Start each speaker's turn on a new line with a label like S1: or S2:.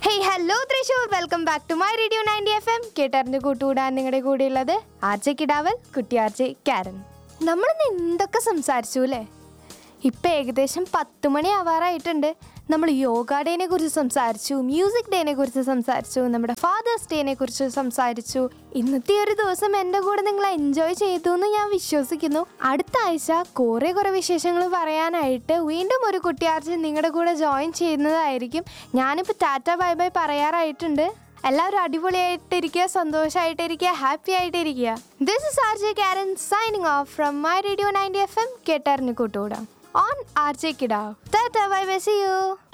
S1: hey hello Thrissur welcome back to my radio ninety F M കേട്ടറിഞ്ഞ് കൂട്ടുകൂടാൻ നിങ്ങളുടെ കൂടെയുള്ളത് ആർജെ കിടാവൽ കുട്ടി ആർജെ കാരൻ നമ്മളിന്ന് എന്തൊക്കെ സംസാരിച്ചു അല്ലേ ഇപ്പം ഏകദേശം പത്ത് മണി ആവാറായിട്ടുണ്ട് നമ്മൾ യോഗ ഡേനെ കുറിച്ച് സംസാരിച്ചു മ്യൂസിക് ഡേനെ കുറിച്ച് സംസാരിച്ചു നമ്മുടെ ഫാദേഴ്സ് ഡേനെ കുറിച്ച് സംസാരിച്ചു ഇന്നത്തെ ഒരു ദിവസം എൻ്റെ കൂടെ നിങ്ങൾ എൻജോയ് ചെയ്തു എന്ന് ഞാൻ വിശ്വസിക്കുന്നു അടുത്ത ആഴ്ച കുറേ കുറേ വിശേഷങ്ങൾ പറയാനായിട്ട് വീണ്ടും ഒരു കുട്ടിയാർച്ച നിങ്ങളുടെ കൂടെ ജോയിൻ ചെയ്യുന്നതായിരിക്കും ഞാനിപ്പോൾ ടാറ്റ ബൈ ബൈ പറയാറായിട്ടുണ്ട് എല്ലാവരും അടിപൊളിയായിട്ടിരിക്കുക സന്തോഷമായിട്ടിരിക്കുക ഹാപ്പി ആയിട്ടിരിക്കുക this is R J Karan signing off from my radio ninety F M കേട്ടറിഞ്ഞു കൂട്ടുകൂടാം ഓൺ ആർ ജെ കിഡാവ് tata bye bye see U